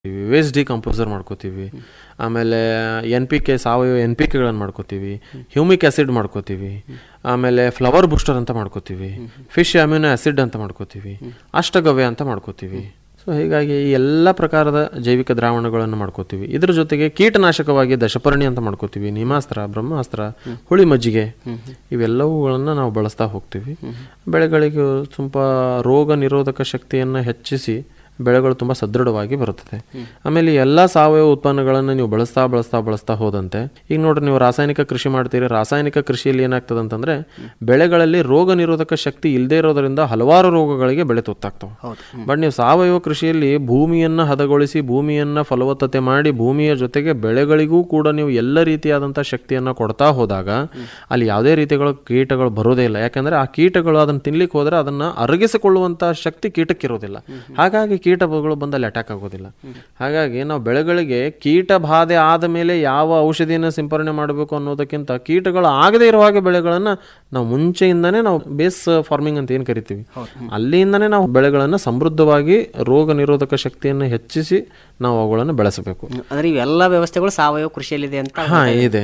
Waste decomposer ಮಾಡ್ಕೋತೀವಿ ಆಮೇಲೆ N P K ಸಾವಯವ ಎನ್ ಪಿ ಕೆಗಳನ್ನು ಮಾಡ್ಕೋತೀವಿ ಹ್ಯೂಮಿಕ್ ಆ್ಯಸಿಡ್ ಮಾಡ್ಕೋತೀವಿ ಆಮೇಲೆ ಫ್ಲವರ್ ಬೂಸ್ಟರ್ ಅಂತ ಮಾಡ್ಕೋತೀವಿ ಫಿಶ್ ಅಮ್ಯೂನೋ ಆ್ಯಸಿಡ್ ಅಂತ ಮಾಡ್ಕೋತೀವಿ ಅಷ್ಟಗವ್ಯ ಅಂತ ಮಾಡ್ಕೋತೀವಿ ಸೊ ಹೀಗಾಗಿ ಈ ಎಲ್ಲ ಪ್ರಕಾರದ ಜೈವಿಕ ದ್ರಾವಣಗಳನ್ನು ಮಾಡ್ಕೋತೀವಿ ಇದ್ರ ಜೊತೆಗೆ ಕೀಟನಾಶಕವಾಗಿ ದಶಪರ್ಣಿ ಅಂತ ಮಾಡ್ಕೋತೀವಿ ನಿಮಾಸ್ತ್ರ ಬ್ರಹ್ಮಾಸ್ತ್ರ ಹುಳಿ ಮಜ್ಜಿಗೆ ಇವೆಲ್ಲವುಗಳನ್ನು ನಾವು ಬಳಸ್ತಾ ಹೋಗ್ತೀವಿ ಬೆಳೆಗಳಿಗೆ ಸ್ವಲ್ಪ ರೋಗ ನಿರೋಧಕ ಶಕ್ತಿಯನ್ನು ಹೆಚ್ಚಿಸಿ ಬೆಳೆಗಳು ತುಂಬ ಸದೃಢವಾಗಿ ಬರುತ್ತದೆ ಆಮೇಲೆ ಈ ಎಲ್ಲ ಸಾವಯವ ಉತ್ಪನ್ನಗಳನ್ನು ನೀವು ಬಳಸ್ತಾ ಬಳಸ್ತಾ ಬಳಸ್ತಾ ಹೋದಂತೆ ಈಗ ನೋಡ್ರಿ ನೀವು ರಾಸಾಯನಿಕ ಕೃಷಿ ಮಾಡ್ತೀರಿ ರಾಸಾಯನಿಕ ಕೃಷಿಯಲ್ಲಿ ಏನಾಗ್ತದೆ ಅಂತಂದ್ರೆ ಬೆಳೆಗಳಲ್ಲಿ ರೋಗ ನಿರೋಧಕ ಶಕ್ತಿ ಇಲ್ಲದೆ ಇರೋದರಿಂದ ಹಲವಾರು ರೋಗಗಳಿಗೆ ಬೆಳೆ ತುತ್ತಾಗ್ತವೆ ಬಟ್ ನೀವು ಸಾವಯವ ಕೃಷಿಯಲ್ಲಿ ಭೂಮಿಯನ್ನ ಹದಗೊಳಿಸಿ ಭೂಮಿಯನ್ನ ಫಲವತ್ತತೆ ಮಾಡಿ ಭೂಮಿಯ ಜೊತೆಗೆ ಬೆಳೆಗಳಿಗೂ ಕೂಡ ನೀವು ಎಲ್ಲ ರೀತಿಯಾದಂಥ ಶಕ್ತಿಯನ್ನ ಕೊಡ್ತಾ ಹೋದಾಗ ಅಲ್ಲಿ ಯಾವುದೇ ರೀತಿಗಳ ಕೀಟಗಳು ಬರೋದೇ ಇಲ್ಲ ಯಾಕಂದ್ರೆ ಆ ಕೀಟಗಳು ಅದನ್ನ ತಿನ್ಲಿಕ್ಕೆ ಹೋದ್ರೆ ಅದನ್ನ ಅರಗಿಸಿಕೊಳ್ಳುವಂತ ಶಕ್ತಿ ಕೀಟಕ್ಕಿರೋದಿಲ್ಲ ಹಾಗಾಗಿ ಕೀಟಗಳು ಬಂದು ಅಲ್ಲಿ ಅಟ್ಯಾಕ್ ಆಗೋದಿಲ್ಲ ಹಾಗಾಗಿ ನಾವು ಬೆಳೆಗಳಿಗೆ ಕೀಟ ಬಾಧೆ ಆದ ಮೇಲೆ ಯಾವ ಔಷಧಿಯನ್ನು ಸಿಂಪರಣೆ ಮಾಡಬೇಕು ಅನ್ನೋದಕ್ಕಿಂತ ಕೀಟಗಳು ಆಗದೇ ಇರುವ ಹಾಗೆ ಬೆಳೆಗಳನ್ನ ನಾವು ಮುಂಚೆಯಿಂದನೇ ನಾವು ಬೇಸ್ ಫಾರ್ಮಿಂಗ್ ಅಂತ ಏನು ಕರಿತೀವಿ ಅಲ್ಲಿಂದನೇ ನಾವು ಬೆಳೆಗಳನ್ನು ಸಮೃದ್ಧವಾಗಿ ರೋಗ ನಿರೋಧಕ ಶಕ್ತಿಯನ್ನು ಹೆಚ್ಚಿಸಿ ನಾವು ಅವುಗಳನ್ನು ಬೆಳೆಸಬೇಕು ಅಂದ್ರೆ ಇವೆಲ್ಲ ವ್ಯವಸ್ಥೆಗಳು ಸಾವಯವ ಕೃಷಿಯಲ್ಲಿದೆ ಅಂತ ಹಾ ಇದೆ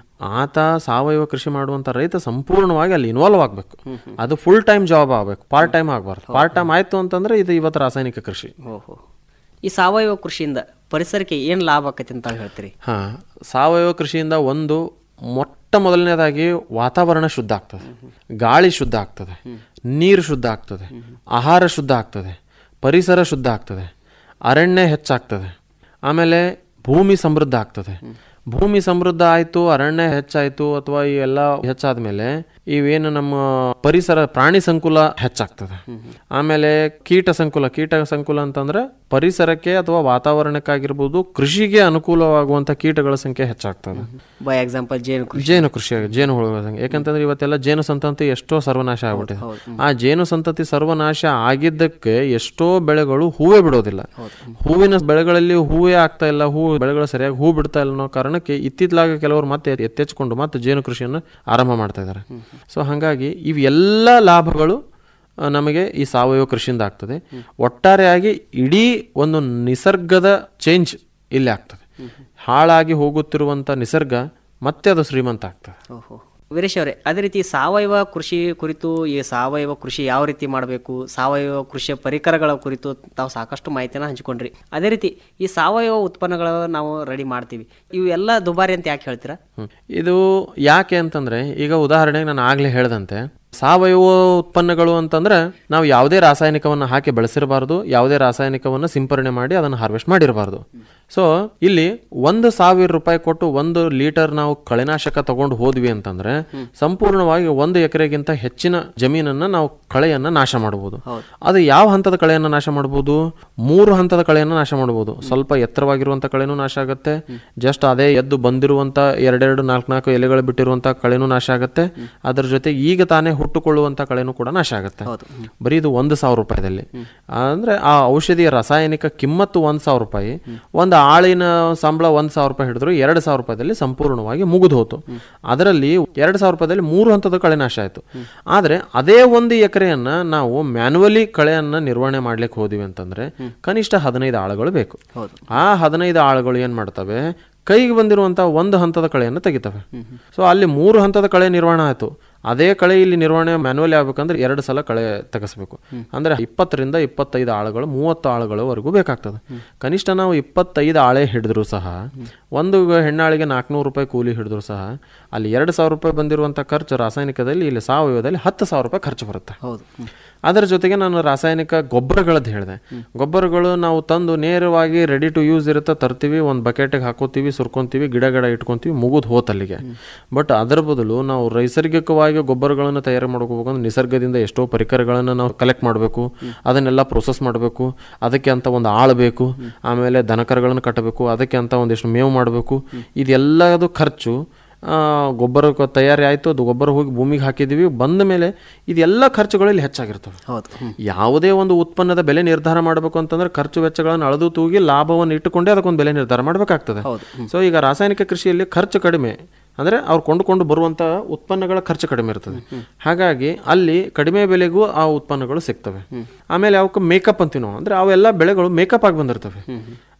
ಆತ ಸಾವಯವ ಕೃಷಿ ಮಾಡುವಂತ ರೈತ ಸಂಪೂರ್ಣವಾಗಿ ಅಲ್ಲಿ ಇನ್ವಾಲ್ವ್ ಆಗಬೇಕು ಅದು ಫುಲ್ ಟೈಮ್ ಜಾಬ್ ಆಗಬೇಕು ಪಾರ್ಟ್ ಟೈಮ್ ಆಗಬಾರ್ದು ಪಾರ್ಟ್ ಟೈಮ್ ಆಯ್ತು ಅಂತಂದ್ರೆ ಇದು ಇವತ್ತು ರಾಸಾಯನಿಕ ಕೃಷಿ ಓಹೋ ಈ ಸಾವಯವ ಕೃಷಿಯಿಂದ ಪರಿಸರಕ್ಕೆ ಏನು ಲಾಭ ಆಕತಿ ಅಂತ ಹೇಳ್ತೀರಿ ಹಾ ಸಾವಯವ ಕೃಷಿಯಿಂದ ಒಂದು ಮೊಟ್ಟ ಮೊದಲನೇದಾಗಿ ವಾತಾವರಣ ಶುದ್ಧ ಆಗ್ತದೆ ಗಾಳಿ ಶುದ್ಧ ಆಗ್ತದೆ ನೀರು ಶುದ್ಧ ಆಗ್ತದೆ ಆಹಾರ ಶುದ್ಧ ಆಗ್ತದೆ ಪರಿಸರ ಶುದ್ಧ ಆಗ್ತದೆ ಅರಣ್ಯ ಹೆಚ್ಚಾಗ್ತದೆ ಆಮೇಲೆ ಭೂಮಿ ಸಮೃದ್ಧ ಆಗ್ತದೆ ಭೂಮಿ ಸಮೃದ್ಧ ಆಯಿತು ಅರಣ್ಯ ಹೆಚ್ಚಾಯಿತು ಅಥವಾ ಈ ಎಲ್ಲ ಹೆಚ್ಚಾದ ಮೇಲೆ ಇವೇನು ನಮ್ಮ ಪರಿಸರ ಪ್ರಾಣಿ ಸಂಕುಲ ಹೆಚ್ಚಾಗ್ತದೆ ಆಮೇಲೆ ಕೀಟ ಸಂಕುಲ ಕೀಟ ಸಂಕುಲ ಅಂತಂದ್ರೆ ಪರಿಸರಕ್ಕೆ ಅಥವಾ ವಾತಾವರಣಕ್ಕಾಗಿರ್ಬೋದು ಕೃಷಿಗೆ ಅನುಕೂಲವಾಗುವಂಥ ಕೀಟಗಳ ಸಂಖ್ಯೆ ಹೆಚ್ಚಾಗ್ತದೆ ಬೈ ಎಕ್ಸಾಂಪಲ್ ಜೇನು ಕೃಷಿ ಜೇನು ಕೃಷಿ ಜೇನು ಹುಳುಗಳ ಸಂಖ್ಯೆ ಯಾಕಂತಂದ್ರೆ ಇವತ್ತೆಲ್ಲ ಜೇನು ಸಂತತಿ ಎಷ್ಟೋ ಸರ್ವನಾಶ ಆಗ್ಬಿಟ್ಟಿದೆ ಆ ಜೇನು ಸಂತತಿ ಸರ್ವನಾಶ ಆಗಿದ್ದಕ್ಕೆ ಎಷ್ಟೋ ಬೆಳೆಗಳು ಹೂವೇ ಬಿಡೋದಿಲ್ಲ ಹೂವಿನ ಬೆಳೆಗಳಲ್ಲಿ ಹೂವೇ ಆಗ್ತಾ ಇಲ್ಲ ಹೂ ಬೆಳೆಗಳು ಸರಿಯಾಗಿ ಹೂ ಬಿಡ್ತಾ ಇಲ್ಲ ಅನ್ನೋ ಕಾರಣಕ್ಕೆ ಇತ್ತಿತ್ತಲಾಗ ಕೆಲವರು ಮತ್ತೆ ಎತ್ತೆಚ್ಕೊಂಡು ಮತ್ತೆ ಜೇನು ಕೃಷಿಯನ್ನು ಆರಂಭ ಮಾಡ್ತಾ ಇದ್ದಾರೆ ಸೊ ಹಾಗಾಗಿ ಇವೆಲ್ಲ ಲಾಭಗಳು ಆ, ನಮಗೆ ಈ ಸಾವಯವ ಕೃಷಿಯಿಂದ ಆಗ್ತದೆ ಒಟ್ಟಾರೆಯಾಗಿ ಇಡೀ ಒಂದು ನಿಸರ್ಗದ ಚೇಂಜ್ ಇಲ್ಲಿ ಆಗ್ತದೆ ಹಾಳಾಗಿ ಹೋಗುತ್ತಿರುವಂಥ ನಿಸರ್ಗ ಮತ್ತೆ ಅದು ಶ್ರೀಮಂತ ಆಗ್ತದೆ ಓಹೋ ವೀರೇಶ್ ಅವರೇ ಅದೇ ರೀತಿ ಸಾವಯವ ಕೃಷಿ ಕುರಿತು ಈ ಸಾವಯವ ಕೃಷಿ ಯಾವ ರೀತಿ ಮಾಡಬೇಕು ಸಾವಯವ ಕೃಷಿಯ ಪರಿಕರಗಳ ಕುರಿತು ತಾವು ಸಾಕಷ್ಟು ಮಾಹಿತಿನ ಹಂಚಿಕೊಂಡ್ರಿ ಅದೇ ರೀತಿ ಈ ಸಾವಯವ ಉತ್ಪನ್ನಗಳು ನಾವು ರೆಡಿ ಮಾಡ್ತೀವಿ ಇವು ಎಲ್ಲ ದುಬಾರಿ ಅಂತ ಯಾಕೆ ಹೇಳ್ತೀರಾ ಹ್ಮ್. ಇದು ಯಾಕೆ ಅಂತಂದ್ರೆ ಈಗ ಉದಾಹರಣೆಗೆ ನಾನು ಆಗ್ಲೇ ಹೇಳ್ದಂತೆ ಸಾವಯವ ಉತ್ಪನ್ನಗಳು ಅಂತಂದ್ರೆ ನಾವು ಯಾವುದೇ ರಾಸಾಯನಿಕವನ್ನು ಹಾಕಿ ಬೆಳೆಸಿರಬಾರ್ದು ಯಾವುದೇ ರಾಸಾಯನಿಕವನ್ನು ಸಿಂಪರಣೆ ಮಾಡಿ ಅದನ್ನು ಹಾರ್ವೆಸ್ಟ್ ಮಾಡಿರಬಾರ್ದು ಸೊ ಇಲ್ಲಿ ಒಂದು ಸಾವಿರ ರೂಪಾಯಿ ಕೊಟ್ಟು ಒಂದು ಲೀಟರ್ ನಾವು ಕಳೆನಾಶಕ ತಗೊಂಡು ಹೋದ್ವಿ ಅಂತಂದ್ರೆ ಸಂಪೂರ್ಣವಾಗಿ ಒಂದು ಎಕರೆಗಿಂತ ಹೆಚ್ಚಿನ ಜಮೀನನ್ನ ನಾವು ಕಳೆಯನ್ನ ನಾಶ ಮಾಡಬಹುದು ಅದು ಯಾವ ಹಂತದ ಕಳೆಯನ್ನ ನಾಶ ಮಾಡಬಹುದು ಮೂರು ಹಂತದ ಕಳೆಯನ್ನ ನಾಶ ಮಾಡಬಹುದು ಸ್ವಲ್ಪ ಎತ್ತರವಾಗಿರುವಂತ ಕಳೆನೂ ನಾಶ ಆಗುತ್ತೆ ಜಸ್ಟ್ ಅದೇ ಎದ್ದು ಬಂದಿರುವಂತ ಎರಡೆರಡು ನಾಲ್ಕು ನಾಲ್ಕು ಎಲೆಗಳು ಬಿಟ್ಟಿರುವಂತ ಕಳೆನೂ ನಾಶ ಆಗುತ್ತೆ ಅದರ ಜೊತೆ ಈಗ ತಾನೇ ಹುಟ್ಟುಕೊಳ್ಳುವಂತ ಕಳೆನೂ ಕೂಡ ನಾಶ ಆಗುತ್ತೆ ಬರೀ ಇದು ಒಂದು ಸಾವಿರ ರೂಪಾಯಿದಲ್ಲಿ ಅಂದ್ರೆ ಆ ಔಷಧಿಯ ರಾಸಾಯನಿಕ ಕಿಮ್ಮತ್ತು ಒಂದ್ ಸಾವಿರ ರೂಪಾಯಿ ಒಂದು ಆಳಿನ ಸಂಬಳ ಒಂದ್ ಸಾವಿರ ರೂಪಾಯಿ ಹಿಡಿದ್ರು ಎರಡು ಸಾವಿರ ರೂಪಾಯಿದಲ್ಲಿ ಸಂಪೂರ್ಣವಾಗಿ ಮುಗಿದು ಹೋತು ಅದರಲ್ಲಿ ಎರಡು ಸಾವಿರ ರೂಪಾಯಿದಲ್ಲಿ ಮೂರು ಹಂತದ ಕಳೆ ನಾಶ ಆಯ್ತು ಆದ್ರೆ ಅದೇ ಒಂದು ಎಕರೆಯನ್ನ ನಾವು ಮ್ಯಾನುವಲಿ ಕಳೆಯನ್ನ ನಿರ್ವಹಣೆ ಮಾಡ್ಲಿಕ್ಕೆ ಹೋದಿವಿ ಅಂತಂದ್ರೆ ಕನಿಷ್ಠ ಹದಿನೈದು ಆಳುಗಳು ಬೇಕು ಆ ಹದಿನೈದು ಆಳುಗಳು ಏನ್ ಮಾಡ್ತವೆ ಕೈಗೆ ಬಂದಿರುವಂತ ಒಂದು ಹಂತದ ಕಳೆಯನ್ನು ತೆಗಿತವೆ ಸೊ ಅಲ್ಲಿ ಮೂರು ಹಂತದ ಕಳೆ ನಿರ್ವಹಣೆ ಆಯ್ತು ಅದೇ ಕಳೆ ಇಲ್ಲಿ ನಿರ್ವಹಣೆ ಮ್ಯಾನುವಲಿ ಆಗ್ಬೇಕಂದ್ರೆ ಎರಡು ಸಲ ಕಳೆ ತೆಗೆಸಬೇಕು ಅಂದ್ರೆ ಇಪ್ಪತ್ತರಿಂದ ಇಪ್ಪತ್ತೈದು ಆಳುಗಳು ಮೂವತ್ತು ಆಳುಗಳವರೆಗೂ ಬೇಕಾಗ್ತದೆ ಕನಿಷ್ಠ ನಾವು ಇಪ್ಪತ್ತೈದು ಆಳೆ ಹಿಡಿದ್ರು ಸಹ ಒಂದು ಹೆಣ್ಣಾಳಿಗೆ ನಾಲ್ಕುನೂರು ರೂಪಾಯಿ ಕೂಲಿ ಹಿಡಿದ್ರು ಸಹ ಅಲ್ಲಿ ಎರಡು ಸಾವಿರ ರೂಪಾಯಿ ಬಂದಿರುವಂಥ ಖರ್ಚು ರಾಸಾಯನಿಕದಲ್ಲಿ ಇಲ್ಲಿ ಸಾವಯವದಲ್ಲಿ ಹತ್ತು ಸಾವಿರ ರೂಪಾಯಿ ಖರ್ಚು ಬರುತ್ತೆ ಹೌದು ಅದರ ಜೊತೆಗೆ ನಾನು ರಾಸಾಯನಿಕ ಗೊಬ್ಬರಗಳದ್ದು ಹೇಳಿದೆ ಗೊಬ್ಬರಗಳು ನಾವು ತಂದು ನೇರವಾಗಿ ರೆಡಿ ಟು ಯೂಸ್ ಇರುತ್ತೆ ತರ್ತೀವಿ ಒಂದು ಬಕೆಟಿಗೆ ಹಾಕೋತೀವಿ ಸುರ್ಕೊಂತೀವಿ ಗಿಡ ಗಿಡ ಇಟ್ಕೊಂತೀವಿ ಮುಗಿದು ಹೋತಲ್ಲಿಗೆ ಬಟ್ ಅದರ ಬದಲು ನಾವು ನೈಸರ್ಗಿಕವಾಗಿ ಗೊಬ್ಬರಗಳನ್ನು ತಯಾರು ಮಾಡ್ಕೋಬೇಕಂದ್ರೆ ನಿಸರ್ಗದಿಂದ ಎಷ್ಟೋ ಪರಿಕರಗಳನ್ನು ನಾವು ಕಲೆಕ್ಟ್ ಮಾಡಬೇಕು ಅದನ್ನೆಲ್ಲ ಪ್ರೊಸೆಸ್ ಮಾಡಬೇಕು ಅದಕ್ಕೆ ಅಂತ ಒಂದು ಆಳು ಬೇಕು ಆಮೇಲೆ ದನಕರಗಳನ್ನು ಕಟ್ಟಬೇಕು ಅದಕ್ಕೆ ಅಂತ ಒಂದಿಷ್ಟು ಮೇವು ಮಾಡಬೇಕು ಇದೆಲ್ಲದು ಖರ್ಚು ಆ, ಗೊಬ್ಬರ ಕ- ತಯಾರಿ ಆಯಿತು ಅದು ಗೊಬ್ಬರ ಹೋಗಿ ಭೂಮಿಗೆ ಹಾಕಿದ್ದೀವಿ ಬಂದ ಮೇಲೆ ಇದೆಲ್ಲ ಖರ್ಚುಗಳಲ್ಲಿ ಹೆಚ್ಚಾಗಿರ್ತವೆ ಹೌದು ಹ್ಮ್. ಯಾವುದೇ ಒಂದು ಉತ್ಪನ್ನದ ಬೆಲೆ ನಿರ್ಧಾರ ಮಾಡಬೇಕು ಅಂತಂದ್ರೆ ಖರ್ಚು ವೆಚ್ಚಗಳನ್ನು ಅಳೆದು ತೂಗಿ ಲಾಭವನ್ನು ಇಟ್ಟುಕೊಂಡೇ ಅದಕ್ಕೊಂದು ಬೆಲೆ ನಿರ್ಧಾರ ಮಾಡಬೇಕಾಗ್ತದೆ ಸೊ ಈಗ ರಾಸಾಯನಿಕ ಕೃಷಿಯಲ್ಲಿ ಖರ್ಚು ಕಡಿಮೆ ಅಂದ್ರೆ ಅವ್ರು ಕೊಂಡುಕೊಂಡು ಬರುವಂತ ಉತ್ಪನ್ನಗಳ ಖರ್ಚು ಕಡಿಮೆ ಇರ್ತದೆ ಹಾಗಾಗಿ ಅಲ್ಲಿ ಕಡಿಮೆ ಬೆಲೆಗೂ ಆ ಉತ್ಪನ್ನಗಳು ಸಿಗ್ತವೆ ಆಮೇಲೆ ಅವಕ್ಕೆ ಮೇಕಪ್ ಅಂತೀವಿ ನಾವು ಅಂದ್ರೆ ಅವೆಲ್ಲ ಬೆಳೆಗಳು ಮೇಕಪ್ ಆಗಿ ಬಂದಿರ್ತವೆ